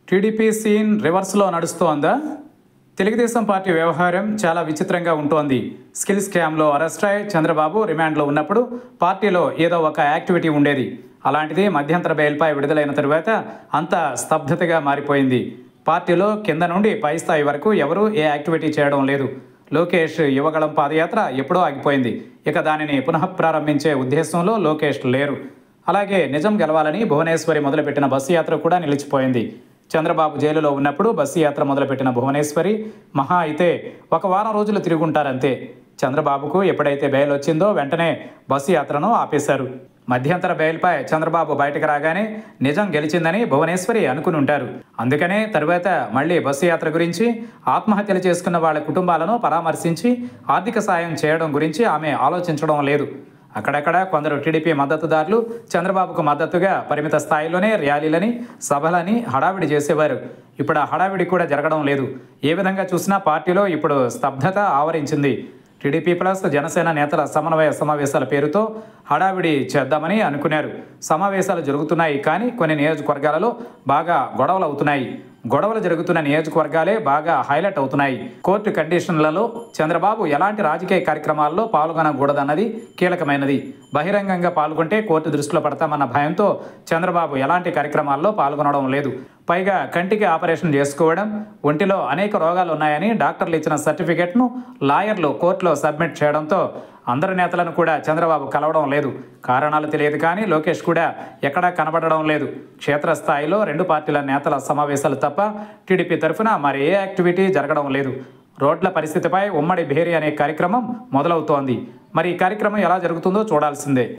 TDP scene రివర్స్లో నడుస్తోందా Telugu Desam party వ్యవహారం చాలా విచిత్రంగా ఉంటోంది స్కిల్ స్కామ్లో అరెస్ట్ అయి చంద్రబాబు రిమాండ్లో ఉన్నప్పుడు పార్టీలో ఏదో ఒక యాక్టివిటీ ఉండేది అలాంటిది మధ్యంతర బెయిల్పై విడుదలైన తరువాత అంతా స్తబ్దతగా మారిపోయింది పార్టీలో కింద నుండి పై స్థాయి వరకు ఎవరూ ఏ యాక్టివిటీ చేయడం లేదు లోకేష్ యువగళం పాదయాత్ర ఎప్పుడో ఆగిపోయింది ఇక దానిని పునః ప్రారంభించే ఉద్దేశంలో లోకేష్ లేరు అలాగే నిజం గెలవాలని భువనేశ్వరి మొదలుపెట్టిన బస్సు యాత్ర కూడా నిలిచిపోయింది చంద్రబాబు జైలులో ఉన్నప్పుడు బస్సు యాత్ర మొదలుపెట్టిన భువనేశ్వరి మహా అయితే ఒక వారం రోజులు తిరుగుంటారంతే చంద్రబాబుకు ఎప్పుడైతే బెయిల్ వచ్చిందో వెంటనే బస్సు యాత్రను ఆపేశారు మధ్యంతర బెయిల్పై చంద్రబాబు బయటకు రాగానే నిజం గెలిచిందని భువనేశ్వరి అనుకుని ఉంటారు అందుకనే తరువాత మళ్ళీ బస్సు యాత్ర గురించి ఆత్మహత్యలు చేసుకున్న వాళ్ళ కుటుంబాలను పరామర్శించి ఆర్థిక సాయం చేయడం గురించి ఆమె ఆలోచించడం లేదు అక్కడక్కడ కొందరు టీడీపీ మద్దతుదారులు చంద్రబాబుకు మద్దతుగా పరిమిత స్థాయిలోనే ర్యాలీలని సభలని హడావిడి చేసేవారు ఇప్పుడు ఆ హడావిడి కూడా జరగడం లేదు ఏ విధంగా చూసినా పార్టీలో ఇప్పుడు స్తబ్దత ఆవరించింది టీడీపీ ప్లస్ జనసేన నేతల సమన్వయ సమావేశాల పేరుతో హడావిడి చేద్దామని అనుకున్నారు సమావేశాలు జరుగుతున్నాయి కానీ కొన్ని నియోజకవర్గాలలో బాగా గొడవలు అవుతున్నాయి గొడవలు జరుగుతున్న నియోజకవర్గాలే బాగా హైలైట్ అవుతున్నాయి కోర్టు కండిషన్లలో చంద్రబాబు ఎలాంటి రాజకీయ కార్యక్రమాల్లో పాల్గొనకూడదన్నది కీలకమైనది బహిరంగంగా పాల్గొంటే కోర్టు దృష్టిలో పడతామన్న భయంతో చంద్రబాబు ఎలాంటి కార్యక్రమాల్లో పాల్గొనడం లేదు పైగా కంటికి ఆపరేషన్ చేసుకోవడం ఒంటిలో అనేక రోగాలు ఉన్నాయని డాక్టర్లు ఇచ్చిన సర్టిఫికెట్ను లాయర్లు కోర్టులో సబ్మిట్ చేయడంతో అందరి నేతలను కూడా చంద్రబాబు కలవడం లేదు కారణాలు తెలియదు కానీ లోకేష్ కూడా ఎక్కడా కనబడడం లేదు క్షేత్రస్థాయిలో రెండు పార్టీల నేతల సమావేశాలు తప్ప టీడీపీ తరఫున మరి ఏ యాక్టివిటీ జరగడం లేదు రోడ్ల పరిస్థితిపై ఉమ్మడి భేరీ అనే కార్యక్రమం మొదలవుతోంది మరి ఈ కార్యక్రమం ఎలా జరుగుతుందో చూడాల్సిందే